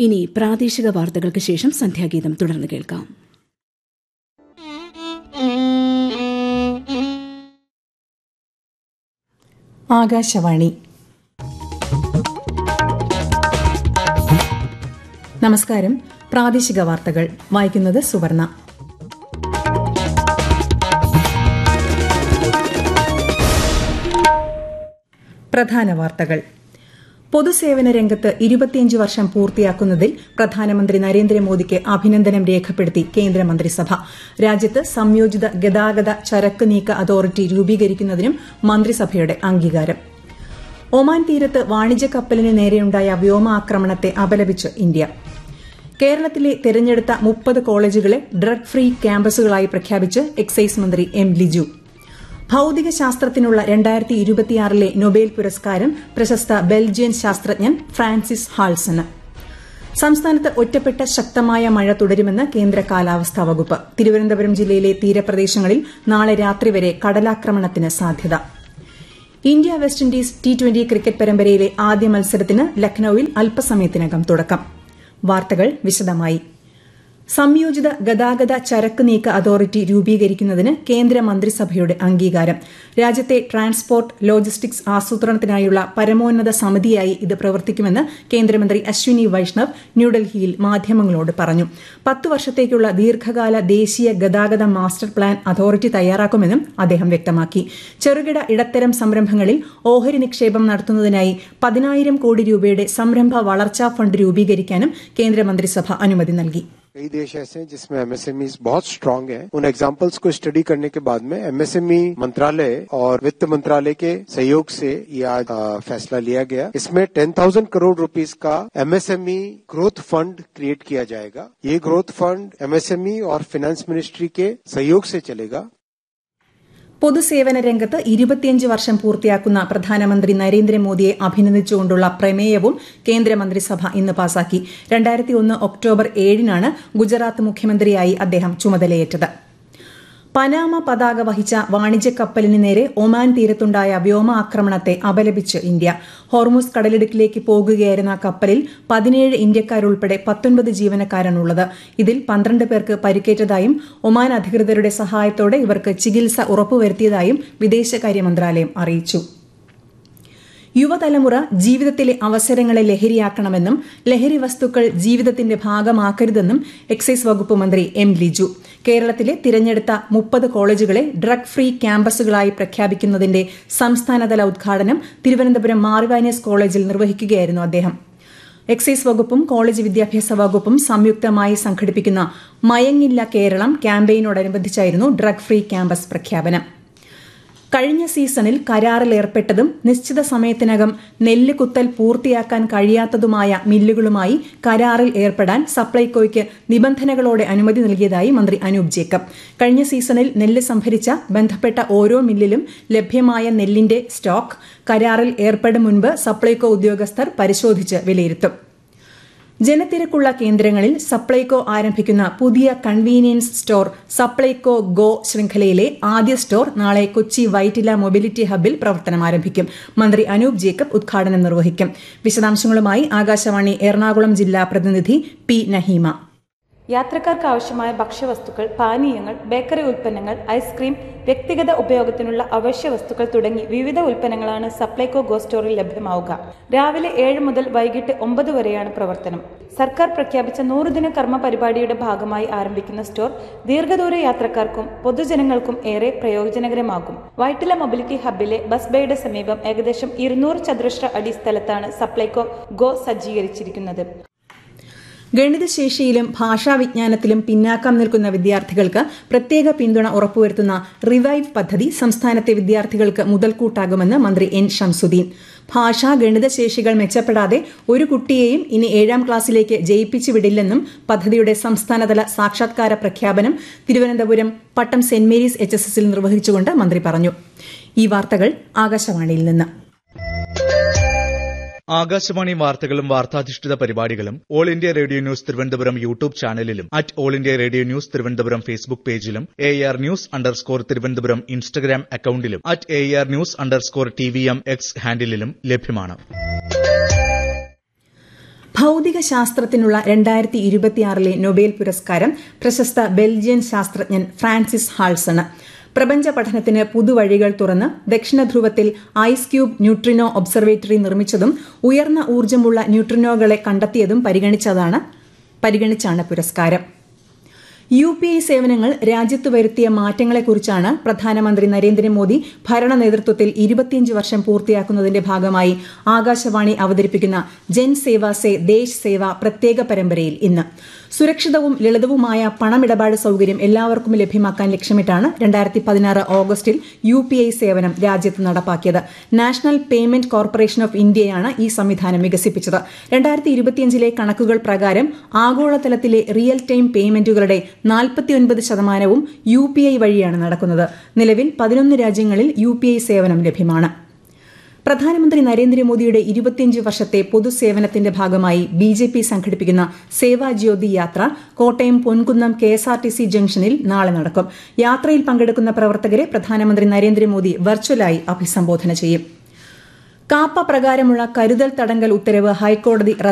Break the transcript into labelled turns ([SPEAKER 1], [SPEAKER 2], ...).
[SPEAKER 1] ഇനി പ്രാദേശിക വാർത്തകൾക്ക് ശേഷം സന്ധ്യാഗീതം തുടർന്ന് കേൾക്കാം
[SPEAKER 2] ആകാശവാണി നമസ്കാരം പ്രാദേശിക വാർത്തകൾ വായിക്കുന്നത് സുവർണ പ്രധാന വാർത്തകൾ പൊതുസേവന രംഗത്ത് ഇരുപത്തിയഞ്ച് വർഷം പൂർത്തിയാക്കുന്നതിൽ പ്രധാനമന്ത്രി നരേന്ദ്രമോദിക്ക് അഭിനന്ദനം രേഖപ്പെടുത്തി കേന്ദ്രമന്ത്രിസഭ രാജ്യത്ത് സംയോജിത ഗതാഗത ചരക്ക് നീക്ക അതോറിറ്റി രൂപീകരിക്കുന്നതിനും മന്ത്രിസഭയുടെ അംഗീകാരം ഒമാൻ തീരത്ത് വാണിജ്യ കപ്പലിന് നേരെയുണ്ടായ വ്യോമാക്രമണത്തെ അപലപിച്ച് ഇന്ത്യ കേരളത്തിലെ തെരഞ്ഞെടുത്ത മുപ്പത് കോളേജുകളെ ഡ്രഗ് ഫ്രീ ക്യാമ്പസുകളായി പ്രഖ്യാപിച്ച് എക്സൈസ് മന്ത്രി എം ലിജു ഭൌതിക ശാസ്ത്രത്തിനുള്ള രണ്ടായിരത്തി ഇരുപത്തിയാറിലെ നൊബേൽ പുരസ്കാരം പ്രശസ്ത ബെൽജിയൻ ശാസ്ത്രജ്ഞൻ ഫ്രാൻസിസ് ഹാൾസന് സംസ്ഥാനത്ത് ഒറ്റപ്പെട്ട ശക്തമായ മഴ തുടരുമെന്ന് കേന്ദ്ര കാലാവസ്ഥാ വകുപ്പ് തിരുവനന്തപുരം ജില്ലയിലെ തീരപ്രദേശങ്ങളിൽ നാളെ രാത്രി വരെ കടലാക്രമണത്തിന് സാധ്യത India West Indies T twenty cricket പരമ്പരയിലെ ആദ്യ മത്സരത്തിന് ലക്നൌവിൽ അല്പസമയത്തിനകം തുടക്കം വാർത്തകൾ വിശദമായി സംയോജിത ഗതാഗത ചരക്ക് നീക്ക അതോറിറ്റി രൂപീകരിക്കുന്നതിന് കേന്ദ്ര മന്ത്രിസഭയുടെ അംഗീകാരം രാജ്യത്തെ ട്രാൻസ്പോർട്ട് ലോജിസ്റ്റിക്സ് ആസൂത്രണത്തിനായുള്ള പരമോന്നത സമിതിയായി ഇത് പ്രവർത്തിക്കുമെന്ന് കേന്ദ്രമന്ത്രി അശ്വിനി വൈഷ്ണവ് ന്യൂഡൽഹിയിൽ മാധ്യമങ്ങളോട് പറഞ്ഞു പത്തു വർഷത്തേക്കുള്ള ദീർഘകാല ദേശീയ ഗതാഗത മാസ്റ്റർ പ്ലാൻ അതോറിറ്റി തയ്യാറാക്കുമെന്നും അദ്ദേഹം വ്യക്തമാക്കി ചെറുകിട ഇടത്തരം സംരംഭങ്ങളിൽ ഓഹരി നിക്ഷേപം നടത്തുന്നതിനായി പതിനായിരം കോടി രൂപയുടെ സംരംഭ വളർച്ചാ ഫണ്ട് രൂപീകരിക്കാനും കേന്ദ്രമന്ത്രിസഭ അനുമതി നൽകി
[SPEAKER 3] कई देश ऐसे हैं जिसमें एमएसएमई बहुत स्ट्रांग है उन एग्जाम्पल्स को स्टडी करने के बाद में एमएसएमई मंत्रालय और वित्त मंत्रालय के सहयोग से ये आज फैसला लिया गया इसमें टेन थाउजेंड करोड़ रुपीस का एमएसएमई ग्रोथ फंड क्रिएट किया जाएगा ये ग्रोथ फंड एमएसएमई और फाइनेंस मिनिस्ट्री के सहयोग से चलेगा
[SPEAKER 2] പൊതുസേവന രംഗത്ത് ഇരുപത്തിയഞ്ച് വർഷം പൂർത്തിയാക്കുന്ന പ്രധാനമന്ത്രി നരേന്ദ്രമോദിയെ അഭിനന്ദിച്ചുകൊണ്ടുള്ള പ്രമേയവും കേന്ദ്രമന്ത്രിസഭ ഇന്ന് പാസാക്കി രണ്ടായിരത്തി ഒന്ന് ഒക്ടോബർ ഏഴിനാണ് ഗുജറാത്ത് മുഖ്യമന്ത്രിയായി അദ്ദേഹം ചുമതലയേറ്റത് പനാമ പതാക വഹിച്ച വാണിജ്യ കപ്പലിന് നേരെ ഒമാൻ തീരത്തുണ്ടായ വ്യോമാക്രമണത്തെ അപലപിച്ച് ഇന്ത്യ ഹോർമുസ് കടലിടുക്കിലേക്ക് പോകുകയായിരുന്ന കപ്പലിൽ പതിനേഴ് ഇന്ത്യക്കാരുൾപ്പെടെ പത്തൊൻപത് ജീവനക്കാരാണുള്ളത് ഇതിൽ പന്ത്രണ്ട് പേർക്ക് പരിക്കേറ്റതായും ഒമാൻ അധികൃതരുടെ സഹായത്തോടെ ഇവർക്ക് ചികിത്സ ഉറപ്പുവരുത്തിയതായും വിദേശകാര്യ മന്ത്രാലയം അറിയിച്ചു യുവതലമുറ ജീവിതത്തിലെ അവസരങ്ങളെ ലഹരിയാക്കണമെന്നും ലഹരി വസ്തുക്കൾ ജീവിതത്തിന്റെ ഭാഗമാക്കരുതെന്നും എക്സൈസ് വകുപ്പ് മന്ത്രി എം ലിജു കേരളത്തിലെ തിരഞ്ഞെടുത്ത മുപ്പത് കോളേജുകളെ ഡ്രഗ് ഫ്രീ ക്യാമ്പസുകളായി പ്രഖ്യാപിക്കുന്നതിന്റെ സംസ്ഥാനതല ഉദ്ഘാടനം തിരുവനന്തപുരം മാർവാനിയസ് കോളേജിൽ നിർവഹിക്കുകയായിരുന്നു അദ്ദേഹം എക്സൈസ് വകുപ്പും കോളേജ് വിദ്യാഭ്യാസ വകുപ്പും സംയുക്തമായി സംഘടിപ്പിക്കുന്ന മയങ്ങില്ല കേരളം ക്യാമ്പയിനോടനുബന്ധിച്ചായിരുന്നു ഡ്രഗ് ഫ്രീ ക്യാമ്പസ് പ്രഖ്യാപനം കഴിഞ്ഞ സീസണിൽ കരാറിൽ ഏർപ്പെട്ടതും നിശ്ചിത സമയത്തിനകം നെല്ല് കുത്തൽ പൂർത്തിയാക്കാൻ കഴിയാത്തതുമായ മില്ലുകളുമായി കരാറിൽ ഏർപ്പെടാൻ സപ്ലൈകോയ്ക്ക് നിബന്ധനകളോടെ അനുമതി നൽകിയതായി മന്ത്രി അനൂപ് ജേക്കബ് കഴിഞ്ഞ സീസണിൽ നെല്ല് സംഭരിച്ച ബന്ധപ്പെട്ട ഓരോ മില്ലിലും ലഭ്യമായ നെല്ലിന്റെ സ്റ്റോക്ക് കരാറിൽ ഏർപ്പെടും മുൻപ് സപ്ലൈകോ ഉദ്യോഗസ്ഥർ പരിശോധിച്ച് വിലയിരുത്തും ജനത്തിരക്കുള്ള കേന്ദ്രങ്ങളിൽ സപ്ലൈകോ ആരംഭിക്കുന്ന പുതിയ കൺവീനിയൻസ് സ്റ്റോർ സപ്ലൈകോ ഗോ ശൃംഖലയിലെ ആദ്യ സ്റ്റോർ നാളെ കൊച്ചി വൈറ്റില മൊബിലിറ്റി ഹബിൽ പ്രവർത്തനം ആരംഭിക്കും മന്ത്രി അനൂപ് ജേക്കബ് ഉദ്ഘാടനം നിർവഹിക്കും വിശദാംശങ്ങളുമായി ആകാശവാണി എറണാകുളം ജില്ലാ പ്രതിനിധി പി നഹീമ
[SPEAKER 4] യാത്രക്കാർക്ക് ആവശ്യമായ ഭക്ഷ്യവസ്തുക്കൾ പാനീയങ്ങൾ ബേക്കറി ഉൽപ്പന്നങ്ങൾ ഐസ്ക്രീം വ്യക്തിഗത ഉപയോഗത്തിനുള്ള അവശ്യ വസ്തുക്കൾ തുടങ്ങി വിവിധ ഉൽപ്പന്നങ്ങളാണ് സപ്ലൈകോ ഗോ സ്റ്റോറിൽ ലഭ്യമാവുക രാവിലെ ഏഴ് മുതൽ വൈകിട്ട് ഒമ്പത് വരെയാണ് പ്രവർത്തനം സർക്കാർ പ്രഖ്യാപിച്ച നൂറുദിന കർമ്മ പരിപാടിയുടെ ഭാഗമായി ആരംഭിക്കുന്ന സ്റ്റോർ ദീർഘദൂര യാത്രക്കാർക്കും പൊതുജനങ്ങൾക്കും ഏറെ പ്രയോജനകരമാകും വൈറ്റില മൊബിലിറ്റി ഹബിലെ ബസ് ബേയുടെ സമീപം ഏകദേശം ഇരുന്നൂറ് ചതുരശ്ര അടി സ്ഥലത്താണ് സപ്ലൈകോ ഗോ സജ്ജീകരിച്ചിരിക്കുന്നത്
[SPEAKER 2] ഗണിതശേഷിയിലും ഭാഷാവിജ്ഞാനത്തിലും പിന്നാക്കം നിൽക്കുന്ന വിദ്യാർത്ഥികൾക്ക് പ്രത്യേക പിന്തുണ ഉറപ്പുവരുത്തുന്ന റിവൈവ് പദ്ധതി സംസ്ഥാനത്തെ വിദ്യാർത്ഥികൾക്ക് മുതൽക്കൂട്ടാകുമെന്ന് മന്ത്രി എൻ ഷംസുദ്ദീൻ ഭാഷാ ഗണിതശേഷികൾ മെച്ചപ്പെടാതെ ഒരു കുട്ടിയെയും ഇനി ഏഴാം ക്ലാസ്സിലേക്ക് ജയിപ്പിച്ചു വിടില്ലെന്നും പദ്ധതിയുടെ സംസ്ഥാനതല സാക്ഷാത്കാര പ്രഖ്യാപനം തിരുവനന്തപുരം പട്ടം സെന്റ് മേരീസ് എച്ച് എസ് എസിൽ നിർവഹിച്ചുകൊണ്ട് മന്ത്രി പറഞ്ഞു ഈ വാർത്തകൾ ആകാശവാണിയിൽ നിന്ന്
[SPEAKER 5] ആകാശവാണി വാർത്തകളും വാർത്താധിഷ്ഠിത പരിപാടികളും All India Radio news Thiruvananthapuram YouTube ചാനലിലും at All India Radio news Thiruvananthapuram Facebook പേജിലും A R news underscore Thiruvananthapuram Instagram അക്കൌണ്ടിലും at A R news underscore T V M X ഹാൻഡിലും ലഭ്യമാണ്
[SPEAKER 2] ഭൌതിക ശാസ്ത്രത്തിനുള്ള രണ്ടായിരത്തി ഇരുപത്തിയാറിലെ നൊബേൽ പുരസ്കാരം പ്രശസ്ത ബെൽജിയൻ ശാസ്ത്രജ്ഞൻ ഫ്രാൻസിസ് ഹാൾസണ് പ്രപഞ്ച പഠനത്തിന് പുതുവഴികൾ തുറന്ന് ദക്ഷിണധ്രുവത്തിൽ ഐസ് ക്യൂബ് ന്യൂട്രിനോ ഒബ്സർവേറ്ററി നിർമ്മിച്ചതും ഉയർന്ന ഊർജ്ജമുള്ള ന്യൂട്രിനോകളെ കണ്ടെത്തിയതും പരിഗണിച്ചതാണ് പരിഗണിച്ചാണ് പുരസ്കാരം യു പി ഐ സേവനങ്ങൾ രാജ്യത്ത് വരുത്തിയ മാറ്റങ്ങളെക്കുറിച്ചാണ് പ്രധാനമന്ത്രി നരേന്ദ്രമോദി ഭരണ നേതൃത്വത്തിൽ ഇരുപത്തിയഞ്ച് വർഷം പൂർത്തിയാക്കുന്നതിന്റെ ഭാഗമായി ആകാശവാണി അവതരിപ്പിക്കുന്ന ജൻ സേവ സേ ദേശ് സേവ പ്രത്യേക പരമ്പരയിൽ ഇന്ന് സുരക്ഷിതവും ലളിതവുമായ പണമിടപാട് സൌകര്യം എല്ലാവർക്കും ലഭ്യമാക്കാൻ ലക്ഷ്യമിട്ടാണ് രണ്ടായിരത്തി പതിനാറ് ഓഗസ്റ്റിൽ യു പി ഐ സേവനം രാജ്യത്ത് നടപ്പാക്കിയത് നാഷണൽ പേയ്മെന്റ് കോർപ്പറേഷൻ ഓഫ് ഇന്ത്യയാണ് ഈ സംവിധാനം വികസിപ്പിച്ചത് രണ്ടായിരത്തി ഇരുപത്തിയഞ്ചിലെ കണക്കുകൾ പ്രകാരം ആഗോളതലത്തിലെ റിയൽ ടൈം പേയ്മെന്റുകളുടെ നാൽപ്പത്തിയൊൻപത് ശതമാനവും യു പി ഐ വഴിയാണ് നടക്കുന്നത് നിലവിൽ പതിനൊന്ന് രാജ്യങ്ങളിൽ യു പി ഐ സേവനം ലഭ്യമാണ് പ്രധാനമന്ത്രി നരേന്ദ്രമോദിയുടെ ഇരുപത്തിയഞ്ച് വർഷത്തെ പൊതുസേവനത്തിന്റെ ഭാഗമായി ബി ജെ പി സംഘടിപ്പിക്കുന്ന Seva Jyothi Yatra Kottayam Ponkunnam K S R T C junction നാളെ നടക്കും യാത്രയിൽ പങ്കെടുക്കുന്ന പ്രവർത്തകരെ പ്രധാനമന്ത്രി നരേന്ദ്രമോദി വെർച്വലായി അഭിസംബോധന ചെയ്യും കാപ്പ പ്രകാരമുള്ള കരുതൽ തടങ്കൽ ഉത്തരവ് ഹൈക്കോടതി